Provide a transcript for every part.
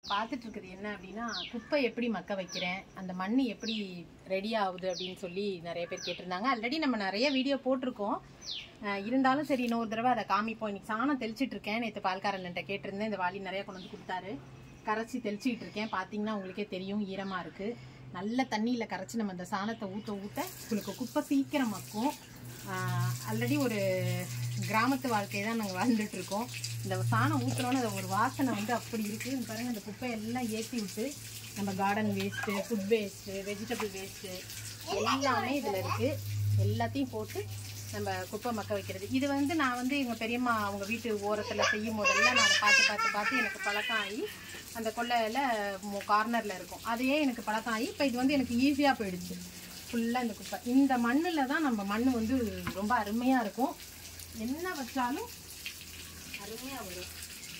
பார்த்துட்டு இருக்குது என்ன அப்படின்னா குப்பை எப்படி மக்க வைக்கிறேன் அந்த மண் எப்படி ரெடி ஆகுது அப்படின்னு சொல்லி நிறைய பேர் கேட்டிருந்தாங்க ஆல்ரெடி நம்ம நிறைய வீடியோ போட்டிருக்கோம் அஹ் இருந்தாலும் சரி இன்னொரு தடவை அதை காமிப்போம் இன்னைக்கு சாணம் தெளிச்சிட்டு இருக்கேன் நேற்று பால்காரன்ட்ட கேட்டிருந்தேன் இந்த வாளி நிறைய கொண்டு வந்து கொடுத்தாரு கரைச்சி தெளிச்சிட்டு இருக்கேன் பார்த்தீங்கன்னா உங்களுக்கே தெரியும் ஈரமாக இருக்குது நல்ல தண்ணியில் கரைச்சி நம்ம அந்த சாணத்தை ஊற்ற ஊற்ற உங்களுக்கு குப்பை சீக்கிரம் மக்கும் ஆல்ரெடி ஒரு கிராமத்து வாழ்க்கையை தான் நாங்கள் வாழ்ந்துட்டு இருக்கோம் இந்த சாணம் ஊற்றுறோன்னு அது ஒரு வாசனை வந்து அப்படி இருக்குது இந்த பாருங்க இந்த குப்பை எல்லாம் ஏற்றி விட்டு நம்ம garden waste food waste vegetable waste எல்லாமே இதில் இருக்குது எல்லாத்தையும் போட்டு நம்ம குப்பை மக்க வைக்கிறது இது வந்து நான் வந்து எங்கள் பெரியம்மா அவங்க வீட்டு ஓரத்தில் செய்யும் போதெல்லாம் நான் அதை பார்த்து பார்த்து பார்த்து எனக்கு பழக்கம் ஆகி அந்த கொள்ளையில் கார்னரில் இருக்கும் அதையே எனக்கு பழக்கம் ஆகி இப்போ இது வந்து எனக்கு ஈஸியாக போயிடுச்சு ஃபுல்லாக இந்த குப்பை இந்த மண்ணில் தான் நம்ம மண் வந்து ரொம்ப அருமையாக இருக்கும் என்ன வச்சாலும் அருமையாக வரும்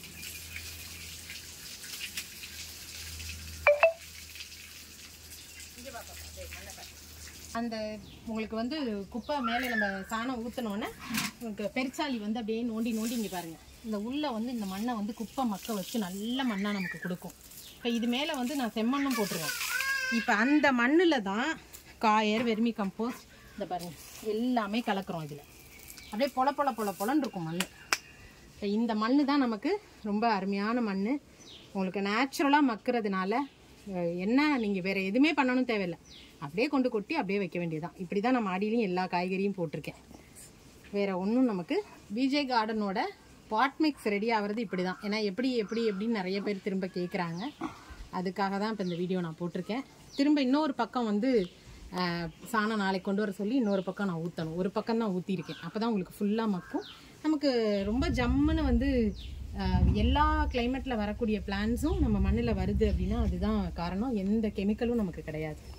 இங்க வா பாப்பா, டேய், மண்ணை பாரு. அந்த உங்களுக்கு வந்து குப்பை மேலே நம்ம சாணம் ஊற்றினோன்னே உங்களுக்கு பெருச்சாளி வந்து அப்படியே நோண்டி நோண்டி இங்கே பாருங்கள் இந்த உள்ளே வந்து இந்த மண்ணை வந்து குப்பை மக்க வச்சு நல்ல மண்ணாக நமக்கு கொடுக்கும் இப்போ இது மேலே வந்து நான் செம்மண்ணும் போட்டுருவேன் இப்போ அந்த மண்ணில் தான் காயர் வெர்மி கம்போஸ்ட் இந்த பாருங்க எல்லாமே கலக்கிறோம் இதில் அப்படியே பொல பொல பொல பொலன்னு இருக்கும் மண் இப்போ இந்த மண் தான் நமக்கு ரொம்ப அருமையான மண் உங்களுக்கு நேச்சுரலாக மக்கிறதுனால அஹ், என்ன நீங்கள் வேறு எதுவுமே பண்ணணும் தேவையில்லை அப்படியே கொண்டு கொட்டி அப்படியே வைக்க வேண்டியதுதான் இப்படி தான் நான் மாடியிலையும் எல்லா காய்கறியும் போட்டிருக்கேன் வேற ஒன்றும் நமக்கு விஜய் கார்டனோட பாட் மிக்ஸ் ரெடி ஆகிறது இப்படி தான் ஏன்னா எப்படி எப்படி எப்படின்னு நிறைய பேர் திரும்ப கேட்குறாங்க அதுக்காக தான் இப்போ இந்த வீடியோ நான் போட்டிருக்கேன் திரும்ப இன்னொரு பக்கம் வந்து ஆஹ், சாணம் நாளைக்கு கொண்டு வர சொல்லி இன்னொரு பக்கம் நான் ஊற்றணும் ஒரு பக்கம் தான் ஊற்றிருக்கேன் அப்போ தான் உங்களுக்கு ஃபுல்லாக மக்கும் நமக்கு ரொம்ப ஜம்முன்னு வந்து ஆஹ், எல்லா கிளைமேட்டில் வரக்கூடிய பிளான்ஸும் நம்ம மண்ணில் வருது அப்படின்னா அதுதான் காரணம் எந்த கெமிக்கலும் நமக்கு கிடையாது